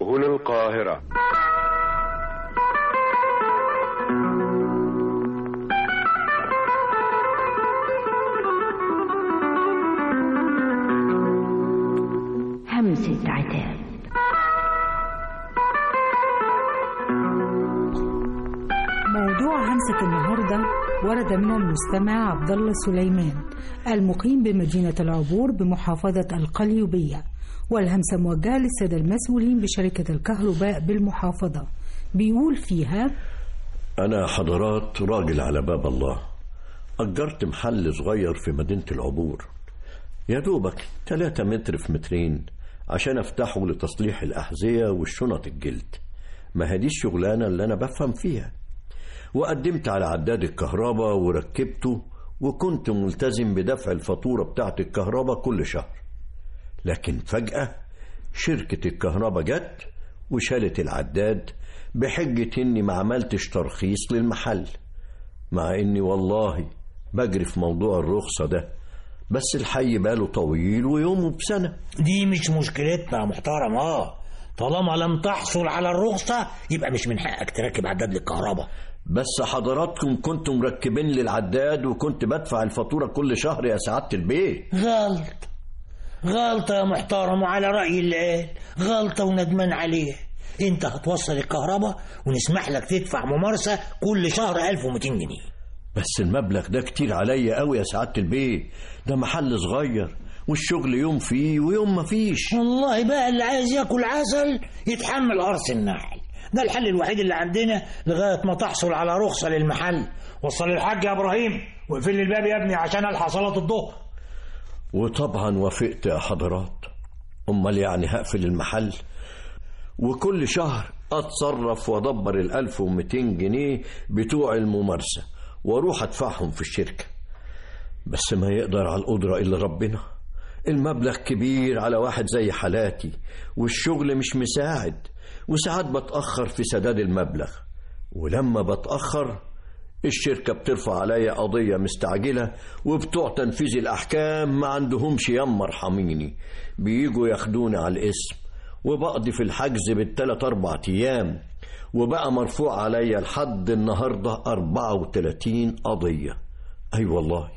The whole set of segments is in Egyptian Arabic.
هنا القاهرة همسة عتاب موضوع همسة النهاردة ورد من المستمع عبد الله سليمان المقيم بمدينة العبور بمحافظة القليوبية والهمسة موجهة للسادة المسؤولين بشركة الكهرباء بالمحافظة بيقول فيها أنا حضرات راجل على باب الله أجرت محل صغير في مدينة العبور يا دوبك 3 متر في مترين عشان أفتحه لتصليح الأحذية والشنط الجلد ما هي دي الشغلانة اللي أنا بفهم فيها وقدمت على عداد الكهرباء وركبته وكنت ملتزم بدفع الفاتورة بتاعت الكهرباء كل شهر لكن فجأة شركة الكهرباء جت وشالت العداد بحجة إني ما عملتش ترخيص للمحل مع إني والله بجري في موضوع الرخصة ده بس الحي باله طويل ويومه بسنة دي مش مشكلتنا يا محترم اه طالما لم تحصل على الرخصة يبقى مش من حقك تركب عداد للكهرباء بس حضراتكم كنتم مركبين لي العداد وكنت بدفع الفاتورة كل شهر يا سعادة البيت غلط غلطة يا محترم وعلى رأي اللي قال غلطة وندمان عليها انت هتوصل الكهرباء ونسمح لك تدفع ممارسة كل شهر 1200 جنيه بس المبلغ ده كتير عليا قوي يا سعادة البيت ده محل صغير والشغل يوم فيه ويوم ما فيش والله بقى اللي عايز ياكل عسل يتحمل قرص النحل ده الحل الوحيد اللي عندنا لغاية ما تحصل على رخصة للمحل وصل الحاج يا إبراهيم واقفل لي الباب يا ابني عشان ألحق صلاة الظهر وطبعا وافقت يا حضرات امال يعني هقفل المحل وكل شهر اتصرف وادبر ال 1200 جنيه بتوع الممارسه واروح ادفعهم في الشركه بس ما يقدر على القدره الا ربنا المبلغ كبير على واحد زي حالاتي والشغل مش مساعد وساعات بتاخر في سداد المبلغ ولما بتاخر الشركة بترفع عليا قضية مستعجلة وبتوع تنفيذ الأحكام ما عندهمش يم مرحميني بيجوا ياخدوني على الاسم وبقضي في الحجز بالتلات أربع أيام وبقى مرفوع عليا لحد النهاردة 34 قضية أي أيوة والله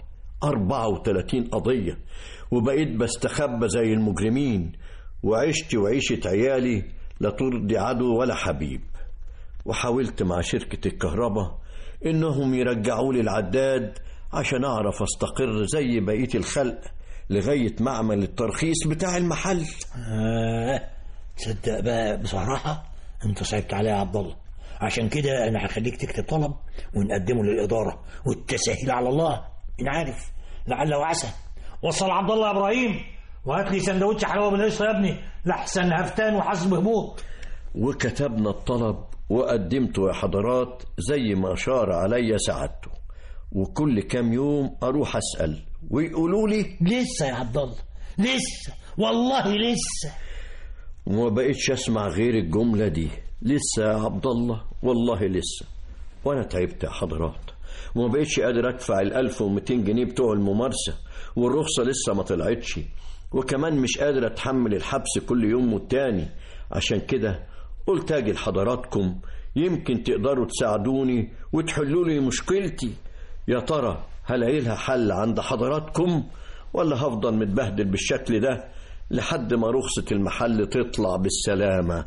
34 قضية وبقيت بستخبى زي المجرمين وعشت وعيشة عيالي لا ترضي عدو ولا حبيب وحاولت مع شركة الكهرباء إنهم يرجعوا لي العداد عشان أعرف أستقر زي بقية الخلق لغاية ما أعمل الترخيص بتاع المحل آه تصدق بقى بصراحة أنت صعبت عليا يا عبد الله عشان كده أنا هخليك تكتب طلب ونقدمه للإدارة والتسهيل على الله إن عارف لعل وعسى وصل عبد الله يا إبراهيم وهات لي سندوتش حلاوة بالقشطة يا ابني لحسن هفتان وحاسس بهبوط وكتبنا الطلب وقدمته يا حضرات زي ما أشار عليا سعادته وكل كام يوم أروح أسأل ويقولوا لي لسه يا عبد الله لسه والله لسه وما بقيتش أسمع غير الجملة دي لسه يا عبد الله والله لسه وأنا تعبت يا حضرات وما بقيتش قادر أدفع ال 1200 جنيه بتوع الممارسة والرخصة لسه ما طلعتش وكمان مش قادر أتحمل الحبس كل يوم والتاني عشان كده قلت اجي لحضراتكم يمكن تقدروا تساعدوني وتحلوا لي مشكلتي يا ترى هلاقي لها حل عند حضراتكم ولا هفضل متبهدل بالشكل ده لحد ما رخصة المحل تطلع بالسلامة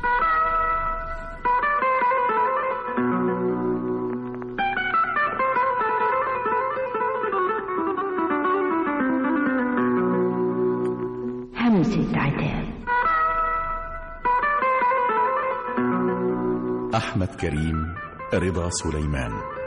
همسة عتاب أحمد كريم رضا سليمان